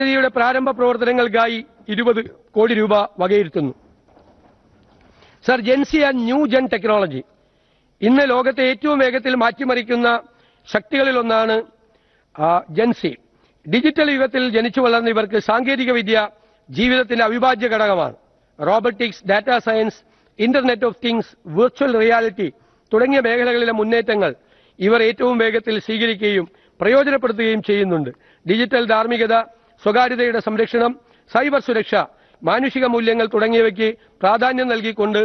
പദ്ധതിയുടെ പ്രാരംഭ പ്രവർത്തനങ്ങൾക്കായി ഇരുപത് കോടി രൂപ വകയിരുത്തുന്നു സർ gen Z and new gen technology ഇന്ന് ലോകത്തെ ഏറ്റവും വേഗത്തിൽ മാറ്റിമറിക്കുന്ന ശക്തികളിലൊന്നാണ് ആ, ജെൻസി ഡിജിറ്റൽ യുഗത്തിൽ ജനിച്ചു വളർന്ന ഇവർക്ക് സാങ്കേതിക വിദ്യ ജീവിതത്തിന്റെ അവിഭാജ്യ ഘടകമാണ് robotics data science internet of things virtual reality തുടങ്ങിയ മേഖലകളിലെ മുന്നേറ്റങ്ങൾ ഇവർ ഏറ്റവും വേഗത്തിൽ സ്വീകരിക്കുകയും പ്രയോജനപ്പെടുത്തുകയും ചെയ്യുന്നുണ്ട് ഡിജിറ്റൽ ധാർമ്മികത സ്വകാര്യതയുടെ സംരക്ഷണം സൈബർ സുരക്ഷ മാനുഷിക മൂല്യങ്ങൾ തുടങ്ങിയവയ്ക്ക് പ്രാധാന്യം നൽകിക്കൊണ്ട്